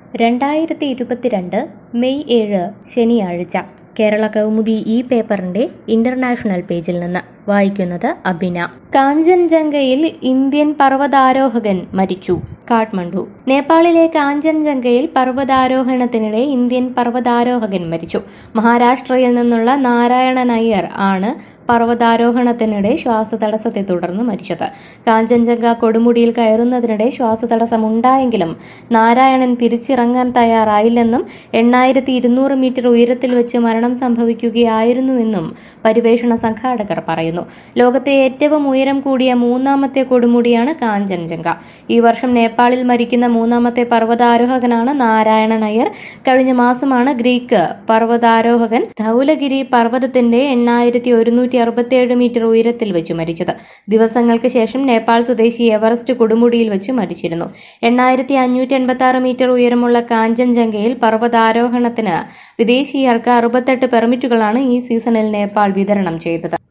രണ്ടായിരത്തി ഇരുപത്തിരണ്ട് മെയ് ഏഴ് ശനിയാഴ്ച കേരള കൗമുദി ഈ പേപ്പറിന്റെ ഇന്റർനാഷണൽ പേജിൽ നിന്ന് വായിക്കുന്നത് അബിന കാഞ്ചൻജംഗയിൽ ഇന്ത്യൻ പർവ്വതാരോഹകൻ മരിച്ചു കാഠ്മണ്ഡു നേപ്പാളിലെ കാഞ്ചൻജംഗയിൽ പർവ്വതാരോഹണത്തിനിടെ ഇന്ത്യൻ പർവ്വതാരോഹകൻ മരിച്ചു മഹാരാഷ്ട്രയിൽ നിന്നുള്ള നാരായണൻ അയ്യർ ആണ് പർവ്വതാരോഹണത്തിനിടെ ശ്വാസതടസ്സത്തെ തുടർന്ന് മരിച്ചത് കാഞ്ചൻജംഗ കൊടുമുടിയിൽ കയറുന്നതിനിടെ ശ്വാസതടസ്സം ഉണ്ടായെങ്കിലും നാരായണൻ തിരിച്ചിറങ്ങാൻ തയ്യാറായില്ലെന്നും എണ്ണായിരത്തി ഇരുന്നൂറ് മീറ്റർ ഉയരത്തിൽ വെച്ച് മരണം സംഭവിക്കുകയായിരുന്നുവെന്നും പരിവേഷണ സംഘാടകർ പറയുന്നു ലോകത്തെ ഏറ്റവും ഉയരം കൂടിയ മൂന്നാമത്തെ കൊടുമുടിയാണ് കാഞ്ചൻജംഗ ഈ വർഷം നേപ്പാളിൽ മരിക്കുന്ന മൂന്നാമത്തെ പർവ്വതാരോഹകനാണ് നാരായണൻ അയ്യർ കഴിഞ്ഞ മാസമാണ് ഗ്രീക്ക് പർവ്വതാരോഹകൻ ധൗലഗിരി പർവ്വതത്തിന്റെ എണ്ണായിരത്തി ഒരുന്നൂറ്റി അറുപത്തിയേഴ് മീറ്റർ ഉയരത്തിൽ വെച്ച് മരിച്ചത് ദിവസങ്ങൾക്ക് ശേഷം നേപ്പാൾ സ്വദേശി എവറസ്റ്റ് കൊടുമുടിയിൽ വെച്ച് മരിച്ചിരുന്നു എണ്ണായിരത്തി അഞ്ഞൂറ്റി എൺപത്തി ആറ് മീറ്റർ ഉയരമുള്ള കാഞ്ചൻജംഗയിൽ പർവ്വതാരോഹണത്തിന് വിദേശീയർക്ക് അറുപത്തെട്ട് പെർമിറ്റുകളാണ് ഈ സീസണിൽ നേപ്പാൾ വിതരണം ചെയ്തത്